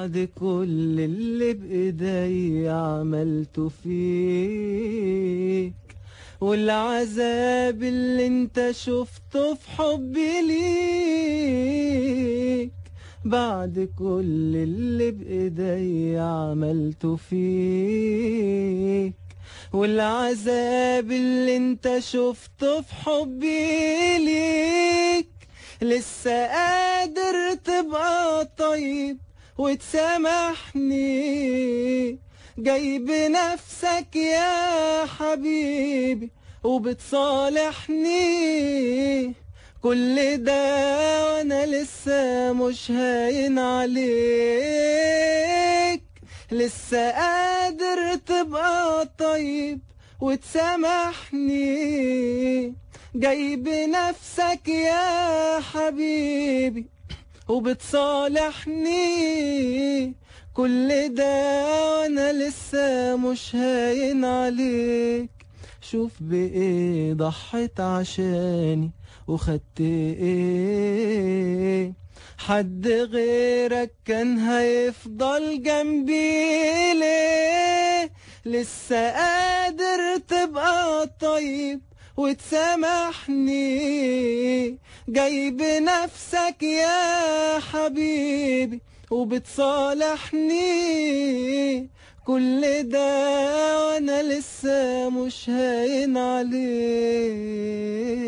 بعد كل اللي بإيدي عملته فيك والعذاب اللي انت شفته في حبي ليك بعد كل اللي بإيدي عملته فيك والعذاب اللي انت شفته في حبي ليك لسه قادر تبقى طيب وتسامحني جايب نفسك يا حبيبي وبتصالحني كل ده وانا لسه مش هاين عليك لسه قادر تبقى طيب وتسامحني جايب نفسك يا حبيبي وبتصالحني كل ده وانا لسه مش هاين عليك شوف بايه ضحيت عشاني وخدت ايه حد غيرك كان هيفضل جنبي ليه لسه قادر تبقى طيب وتسامحني جايب نفسك يا حبيبي وبتصالحني كل ده وانا لسه مش هاين عليك